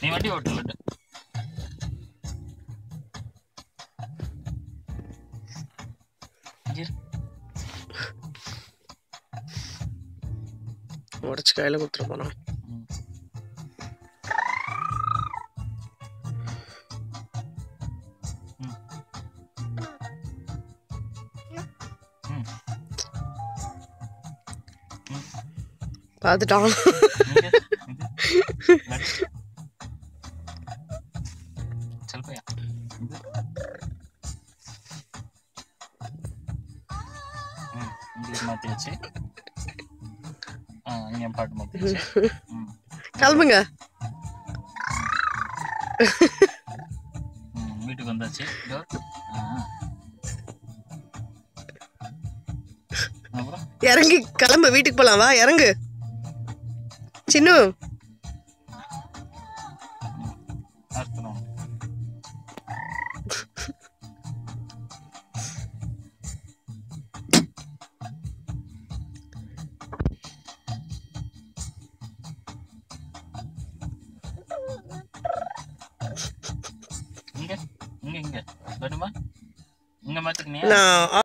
நீ வண்டி ஓட்டு லட்டு இங்க இரு. உடச்சி கையில் கொடுத்துட்டு போனான் ம். ம். ம். பார்த்துட்டான் இங்க, இங்க. லட்டு. चल भैया இங்க. ம், இங்க மாத்தியாச்சு ஆ இங்க பாட்டு மாத்தியாச்சு ம் கிளம்புங்க ம், வீட்டுக்கு வந்தாச்சு இதோ. ஆ. அப்புறம் இறங்கி கிளம்பு வீட்டுக்கு போலாம் வா இறங்கு சின்னு அர்த்தம் இங்க இங்க இங்க வருமா இங்க மாத்திருக்கியா நான்